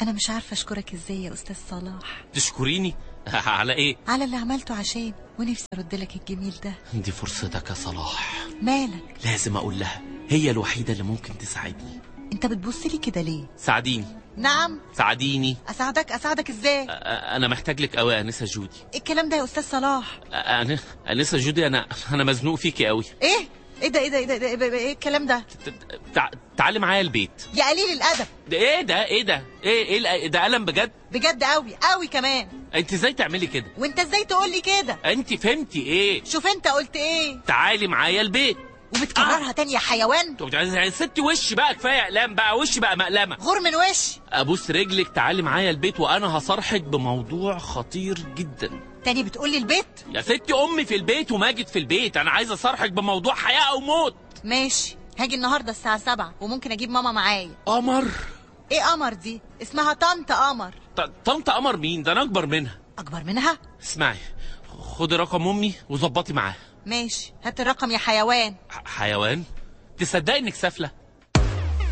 انا مش عارفه اشكرك ازاي يا استاذ صلاح تشكريني على ايه على اللي عملته عشان ونفسي ارد لك الجميل ده دي فرصتك يا صلاح مالك لازم اقول لها هي الوحيدة اللي ممكن تساعدني انت بتبص لي كده ليه ساعديني نعم ساعديني اساعدك اساعدك ازاي أ- انا محتاج لك قوي يا انسه جودي إيه الكلام ده يا استاذ صلاح أ- انا انسه جودي انا انا مزنوق فيكي قوي ايه ايه ده ايه ده ايه ده ايه, ده- إيه الكلام ده ت- تع- تعالي معايا البيت يا قليل الادب ده ايه ده ايه ده ايه ايه الأ- ده قلم بجد بجد قوي قوي كمان انت ازاي تعملي كده وانت ازاي تقول لي كده انت فهمتي ايه شوف انت قلت ايه تعالي معايا البيت وبتكررها تاني يا حيوان طب يا ست وش بقى كفايه اقلام بقى وش بقى مقلمه غور من وش ابوس رجلك تعالي معايا البيت وانا هصارحك بموضوع خطير جدا تاني بتقول لي البيت يا ستي امي في البيت وماجد في البيت انا عايز اصارحك بموضوع حياه او موت ماشي هاجي النهارده الساعه 7 وممكن اجيب ماما معايا قمر ايه قمر دي اسمها طنط قمر ط- طنط قمر مين ده انا اكبر منها اكبر منها اسمعي خدي رقم امي وظبطي معاها ماشي هات الرقم يا حيوان ح- حيوان تصدقي انك سافله